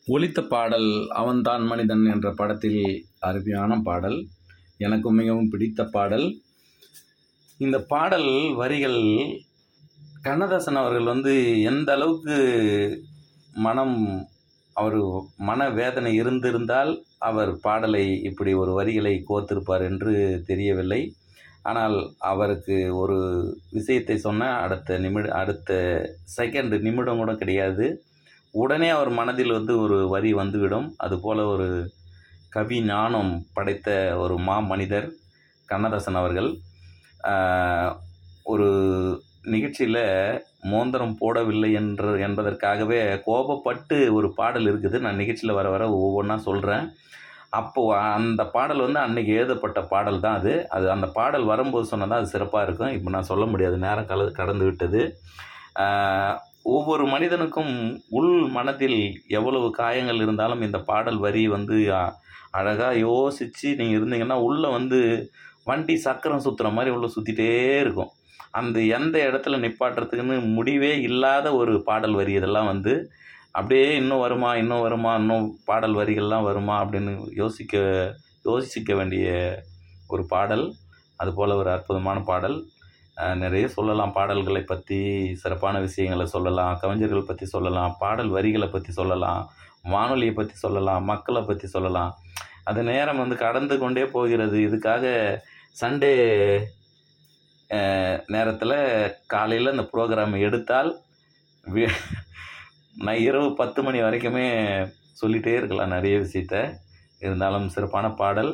ஒலித்த பாடல் அவன்தான் மனிதன் என்ற படத்தில் அருமையான பாடல் எனக்கு மிகவும் பிடித்த பாடல் இந்த பாடல் வரிகள் கண்ணதாசன் அவர்கள் வந்து எந்த அளவுக்கு மனம் அவர் மன வேதனை இருந்திருந்தால் அவர் பாடலை இப்படி ஒரு வரிகளை கோர்த்திருப்பார் என்று தெரியவில்லை ஆனால் அவருக்கு ஒரு விஷயத்தை சொன்ன அடுத்த நிமிட அடுத்த செகண்ட் நிமிடம் கூட கிடையாது உடனே அவர் மனதில் வந்து ஒரு வரி வந்துவிடும் அதுபோல் ஒரு கவி ஞானம் படைத்த ஒரு மா மனிதர் கண்ணதாசன் அவர்கள் ஆஹ், ஒரு நிகழ்ச்சியில் மோந்திரம் போடவில்லை என்று என்பதற்காகவே கோபப்பட்டு ஒரு பாடல் இருக்குது நான் நிகழ்ச்சியில் வர வர ஒவ்வொன்றா சொல்கிறேன் அப்போது அந்த பாடல் வந்து அன்னைக்கு எழுதப்பட்ட பாடல் தான் அது அது அந்த பாடல் வரும்போது சொன்னதான் அது சிறப்பாக இருக்கும் இப்போ நான் சொல்ல முடியாது நேரம் கல கடந்து விட்டது ஆஹ், ஒவ்வொரு மனிதனுக்கும் உள் மனதில் எவ்வளவு காயங்கள் இருந்தாலும் இந்த பாடல் வரி வந்து அழகாக யோசித்து நீங்கள் இருந்தீங்கன்னா உள்ளே வந்து வண்டி சக்கரம் சுற்றுற மாதிரி உள்ள சுற்றிட்டே இருக்கும் அந்த எந்த இடத்துல நிப்பாட்டுறதுக்குன்னு முடிவே இல்லாத ஒரு பாடல் வரி இதெல்லாம் வந்து அப்படியே இன்னும் வருமா இன்னும் வருமா இன்னும் பாடல் வரிகள்லாம் வருமா அப்படின்னு யோசிக்க யோசிக்க வேண்டிய ஒரு பாடல் அதுபோல் ஒரு அற்புதமான பாடல் அஹ் நிறைய சொல்லலாம் பாடல்களை பற்றி சிறப்பான விஷயங்களை சொல்லலாம் கவிஞர்கள் பற்றி சொல்லலாம் பாடல் வரிகளை பற்றி சொல்லலாம் வானொலியை பற்றி சொல்லலாம் மக்களை பற்றி சொல்லலாம் அது நேரம் வந்து கடந்து கொண்டே போகிறது இதுக்காக சண்டே நேரத்தில் காலையில் இந்த ப்ரோக்ராம் எடுத்தால் வி- நான் இரவு பத்து மணி வரைக்குமே சொல்லிகிட்டே இருக்கலாம் நிறைய விஷயத்த இருந்தாலும் சிறப்பான பாடல்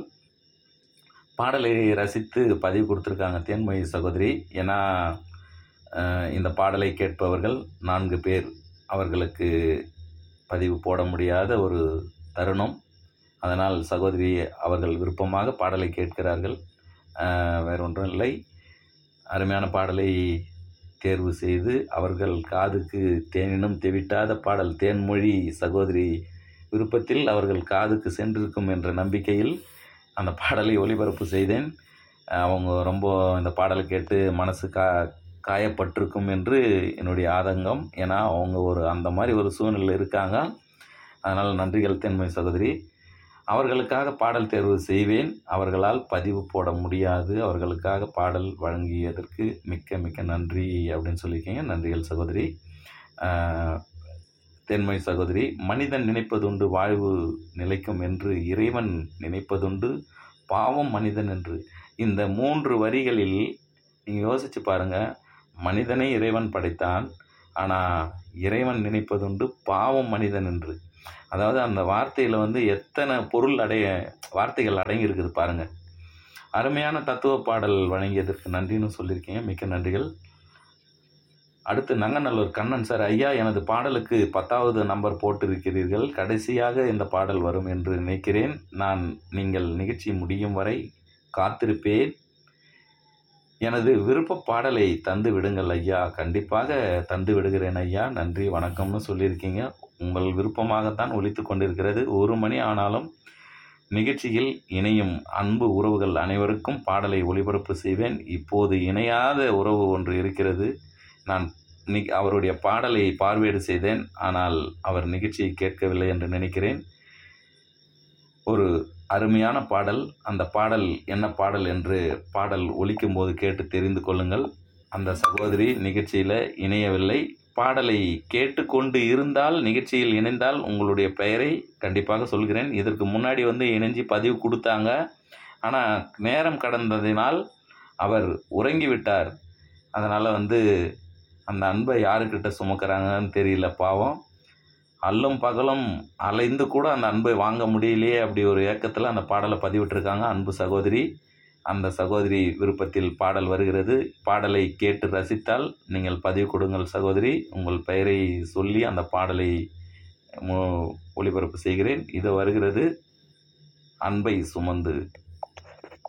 பாடலை ரசித்து பதிவு கொடுத்துருக்காங்க தேன்மொழி சகோதரி ஏன்னா அஹ், இந்த பாடலை கேட்பவர்கள் நான்கு பேர் அவர்களுக்கு பதிவு போட முடியாத ஒரு தருணம் அதனால் சகோதரி அவர்கள் விருப்பமாக பாடலை கேட்கிறார்கள் அஹ், வேற ஒன்றும் இல்லை அருமையான பாடலை தேர்வு செய்து அவர்கள் காதுக்கு தேனினும் தெவிட்டாத பாடல் தேன்மொழி சகோதரி விருப்பத்தில் அவர்கள் காதுக்கு சென்றிருக்கும் என்ற நம்பிக்கையில் அந்த பாடலை ஒளிபரப்பு செய்தேன் அவங்க ரொம்ப இந்த பாடலை கேட்டு மனசு கா காயப்பட்டிருக்கும் என்று என்னுடைய ஆதங்கம் ஏன்னா அவங்க ஒரு அந்த மாதிரி ஒரு சூழ்நிலை இருக்காங்க அதனால் நன்றிகள் தென்மை சகோதரி அவர்களுக்காக பாடல் தேர்வு செய்வேன் அவர்களால் பதிவு போட முடியாது அவர்களுக்காக பாடல் வழங்கியதற்கு மிக்க மிக்க நன்றி அப்படின்னு சொல்லியிருக்கீங்க நன்றிகள் சகோதரி ஆஹ், தென்மை சகோதரி மனிதன் நினைப்பதுண்டு வாழ்வு நிலைக்கும் என்று இறைவன் நினைப்பதுண்டு பாவம் மனிதன் என்று இந்த மூன்று வரிகளில் நீங்கள் யோசிச்சு பாருங்க மனிதனை இறைவன் படைத்தான் ஆனால் இறைவன் நினைப்பதுண்டு பாவம் மனிதன் என்று அதாவது அந்த வார்த்தையில் வந்து எத்தனை பொருள் அடைய வார்த்தைகள் அடங்கி இருக்குது பாருங்க அருமையான தத்துவ பாடல் வழங்கியதற்கு நன்றின்னு சொல்லியிருக்கீங்க மிக்க நன்றிகள் அடுத்து நங்கநல்லூர் கண்ணன் சார் ஐயா எனது பாடலுக்கு பத்தாவது நம்பர் போட்டிருக்கிறீர்கள் கடைசியாக இந்த பாடல் வரும் என்று நினைக்கிறேன் நான் நீங்கள் நிகழ்ச்சி முடியும் வரை காத்திருப்பேன் எனது விருப்ப பாடலை தந்து விடுங்கள் ஐயா கண்டிப்பாக தந்து விடுகிறேன் ஐயா நன்றி வணக்கம்னு சொல்லியிருக்கீங்க உங்கள் விருப்பமாகத்தான் ஒலித்து கொண்டிருக்கிறது ஒரு மணி ஆனாலும் நிகழ்ச்சியில் இணையும் அன்பு உறவுகள் அனைவருக்கும் பாடலை ஒளிபரப்பு செய்வேன் இப்போது இணையாத உறவு ஒன்று இருக்கிறது நான் நி- அவருடைய பாடலை பார்வையிட செய்தேன் ஆனால் அவர் நிகழ்ச்சியை கேட்கவில்லை என்று நினைக்கிறேன் ஒரு அருமையான பாடல் அந்த பாடல் என்ன பாடல் என்று பாடல் ஒலிக்கும் போது கேட்டு தெரிந்து கொள்ளுங்கள் அந்த சகோதரி நிகழ்ச்சியில் இணையவில்லை பாடலை கேட்டுக்கொண்டு இருந்தால் நிகழ்ச்சியில் இணைந்தால் உங்களுடைய பெயரை கண்டிப்பாக சொல்கிறேன் இதற்கு முன்னாடி வந்து இணைஞ்சு பதிவு கொடுத்தாங்க ஆனால் நேரம் கடந்ததினால் அவர் உறங்கிவிட்டார் அதனால் வந்து அந்த அன்பை யாருக்கிட்ட சுமக்கிறாங்கன்னு தெரியல பாவம் அல்லும் பகலும் அலைந்து கூட அந்த அன்பை வாங்க முடியலையே அப்படி ஒரு ஏக்கத்தில் அந்த பாடலை பதிவிட்டிருக்காங்க அன்பு சகோதரி அந்த சகோதரி விருப்பத்தில் பாடல் வருகிறது பாடலை கேட்டு ரசித்தால் நீங்கள் பதிவு கொடுங்கள் சகோதரி உங்கள் பெயரை சொல்லி அந்த பாடலை மு- ஒளிபரப்பு செய்கிறேன் இது வருகிறது அன்பை சுமந்து